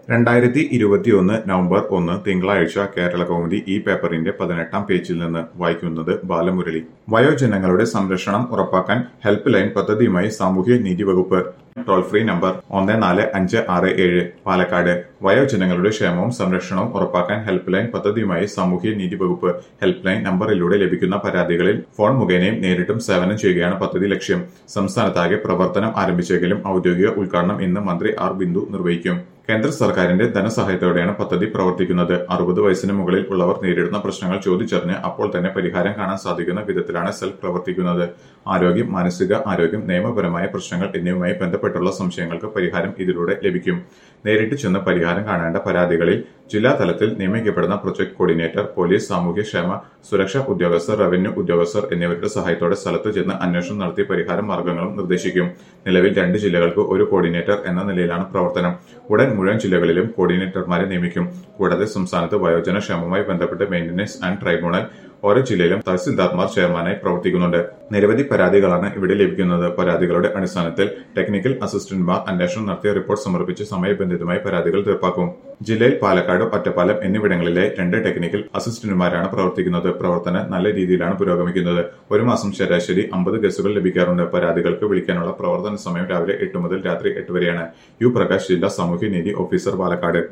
രണ്ടായിരത്തി ഇരുപത്തിയൊന്ന് നവംബർ ഒന്ന് തിങ്കളാഴ്ച കേരള കൗമുദി ഈ പേപ്പറിന്റെ പതിനെട്ടാം പേജിൽ നിന്ന് വായിക്കുന്നത് ബാലമുരളി വയോജനങ്ങളുടെ സംരക്ഷണം ഉറപ്പാക്കാൻ ഹെൽപ്പ് ലൈൻ പദ്ധതിയുമായി സാമൂഹ്യ നീതി വകുപ്പ് ടോൾ ഫ്രീ നമ്പർ ഒന്ന് നാല് അഞ്ച് ആറ് ഏഴ് പാലക്കാട് വയോജനങ്ങളുടെ ക്ഷേമവും സംരക്ഷണവും ഉറപ്പാക്കാൻ ഹെൽപ്പ് ലൈൻ പദ്ധതിയുമായി സാമൂഹ്യ നീതി വകുപ്പ് ഹെൽപ്പ് ലൈൻ നമ്പറിലൂടെ ലഭിക്കുന്ന പരാതികളിൽ ഫോൺ മുഖേനയും നേരിട്ടും സേവനം ചെയ്യുകയാണ് പദ്ധതി ലക്ഷ്യം സംസ്ഥാനത്താകെ പ്രവർത്തനം ആരംഭിച്ചെങ്കിലും ഔദ്യോഗിക ഉദ്ഘാടനം ഇന്ന് മന്ത്രി ആർ ബിന്ദു നിർവഹിക്കും കേന്ദ്ര സർക്കാരിന്റെ ധനസഹായത്തോടെയാണ് പദ്ധതി പ്രവർത്തിക്കുന്നത് അറുപത് വയസ്സിന് മുകളിൽ ഉള്ളവർ നേരിടുന്ന പ്രശ്നങ്ങൾ ചോദിച്ചറിഞ്ഞ് അപ്പോൾ തന്നെ പരിഹാരം കാണാൻ സാധിക്കുന്ന വിധത്തിലാണ് സെൽ പ്രവർത്തിക്കുന്നത് ആരോഗ്യം മാനസിക ആരോഗ്യം നിയമപരമായ പ്രശ്നങ്ങൾ എന്നിവയുമായി ബന്ധപ്പെട്ടുള്ള സംശയങ്ങൾക്ക് പരിഹാരം ഇതിലൂടെ ലഭിക്കും നേരിട്ട് ചെന്ന് പരിഹാരം കാണേണ്ട പരാതികളിൽ ജില്ലാ തലത്തിൽ നിയമിക്കപ്പെടുന്ന പ്രൊജക്ട് കോർഡിനേറ്റർ പോലീസ് സാമൂഹ്യക്ഷേമ സുരക്ഷാ ഉദ്യോഗസ്ഥർ റവന്യൂ ഉദ്യോഗസ്ഥർ എന്നിവരുടെ സഹായത്തോടെ സ്ഥലത്ത് ചെന്ന് അന്വേഷണം നടത്തി പരിഹാര മാർഗങ്ങളും നിർദ്ദേശിക്കും നിലവിൽ രണ്ട് ജില്ലകൾക്ക് ഒരു കോർഡിനേറ്റർ എന്ന നിലയിലാണ് പ്രവർത്തനം ഉടൻ മുഴുവൻ ജില്ലകളിലും കോർഡിനേറ്റർമാരെ നിയമിക്കും കൂടാതെ സംസ്ഥാനത്ത് വയോജന ക്ഷേമവുമായി ബന്ധപ്പെട്ട് മെയിന്റനൻസ് ആൻഡ് ട്രൈബ്യൂണൽ ഓരോ ജില്ലയിലും തഹസിൽദാർമാർ ചെയർമാനായി പ്രവർത്തിക്കുന്നുണ്ട് നിരവധി പരാതികളാണ് ഇവിടെ ലഭിക്കുന്നത് പരാതികളുടെ അടിസ്ഥാനത്തിൽ ടെക്നിക്കൽ അസിസ്റ്റന്റുമാർ അന്വേഷണം നടത്തിയ റിപ്പോർട്ട് സമർപ്പിച്ച് സമയബന്ധിതമായി പരാതികൾ തീർപ്പാക്കും ജില്ലയിൽ പാലക്കാട് ഒറ്റപ്പാലം എന്നിവിടങ്ങളിലെ രണ്ട് ടെക്നിക്കൽ അസിസ്റ്റന്റുമാരാണ് പ്രവർത്തിക്കുന്നത് പ്രവർത്തനം നല്ല രീതിയിലാണ് പുരോഗമിക്കുന്നത് ഒരു മാസം ശരാശരി അമ്പത് കേസുകൾ ലഭിക്കാറുണ്ട് പരാതികൾക്ക് വിളിക്കാനുള്ള പ്രവർത്തന സമയം രാവിലെ എട്ട് മുതൽ രാത്രി എട്ട് വരെയാണ് യു പ്രകാശ് ജില്ലാ സാമൂഹ്യനീതി ഓഫീസർ പാലക്കാട്